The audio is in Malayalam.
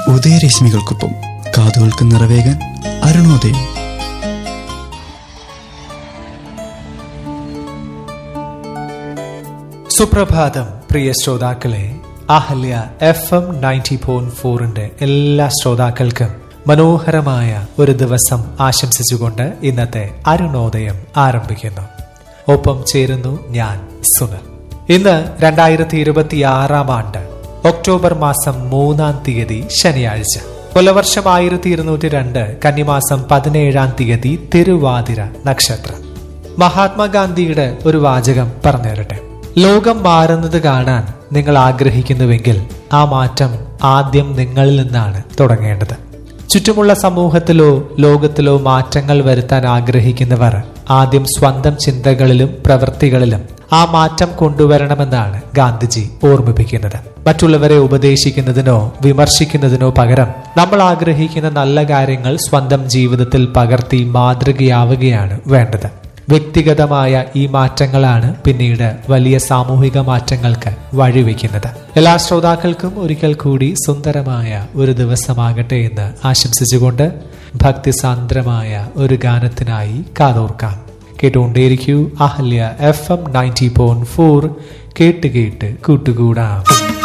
ഉദയരശ്മികൾക്കൊപ്പം കാതുകൾക്ക് നിറവേകാൻ അരുണോദയം സുപ്രഭാതം പ്രിയ ശ്രോതാക്കളെ Ahalya F M ninety point ഫോറിന്റെ എല്ലാ ശ്രോതാക്കൾക്കും മനോഹരമായ ഒരു ദിവസം ആശംസിച്ചുകൊണ്ട് ഇന്നത്തെ അരുണോദയം ആരംഭിക്കുന്നു ഒപ്പം ചേരുന്നു ഞാൻ സുനൽ ഇന്ന് രണ്ടായിരത്തി ഇരുപത്തി ആറാം ആണ്ട് ഒക്ടോബർ മാസം മൂന്നാം തീയതി ശനിയാഴ്ച കൊലവർഷം ആയിരത്തി ഇരുന്നൂറ്റി രണ്ട് കന്നിമാസം പതിനേഴാം തീയതി തിരുവാതിര നക്ഷത്രം മഹാത്മാഗാന്ധിയുടെ ഒരു വാചകം പറഞ്ഞു തരട്ടെ ലോകം മാറുന്നത് കാണാൻ നിങ്ങൾ ആഗ്രഹിക്കുന്നുവെങ്കിൽ ആ മാറ്റം ആദ്യം നിങ്ങളിൽ നിന്നാണ് തുടങ്ങേണ്ടത് ചുറ്റുമുള്ള സമൂഹത്തിലോ ലോകത്തിലോ മാറ്റങ്ങൾ വരുത്താൻ ആഗ്രഹിക്കുന്നവർ ആദ്യം സ്വന്തം ചിന്തകളിലും പ്രവൃത്തികളിലും ആ മാറ്റം കൊണ്ടുവരണമെന്നാണ് ഗാന്ധിജി ഓർമ്മിപ്പിക്കുന്നത് മറ്റുള്ളവരെ ഉപദേശിക്കുന്നതിനോ വിമർശിക്കുന്നതിനോ പകരം നമ്മൾ ആഗ്രഹിക്കുന്ന നല്ല കാര്യങ്ങൾ സ്വന്തം ജീവിതത്തിൽ പകർത്തി മാതൃകയാവുകയാണ് വേണ്ടത് വ്യക്തിഗതമായ ഈ മാറ്റങ്ങളാണ് പിന്നീട് വലിയ സാമൂഹിക മാറ്റങ്ങൾക്ക് വഴിവെക്കുന്നത് എല്ലാ ശ്രോതാക്കൾക്കും ഒരിക്കൽ കൂടി സുന്ദരമായ ഒരു ദിവസമാകട്ടെ എന്ന് ആശംസിച്ചുകൊണ്ട് ഭക്തിസാന്ദ്രമായ ഒരു ഗാനത്തിനായി കാതോർക്കാം കേട്ടുകൊണ്ടേയിരിക്കൂ Ahalya F M ninety point four കേട്ട് കേട്ട് കൂട്ടുകൂടാം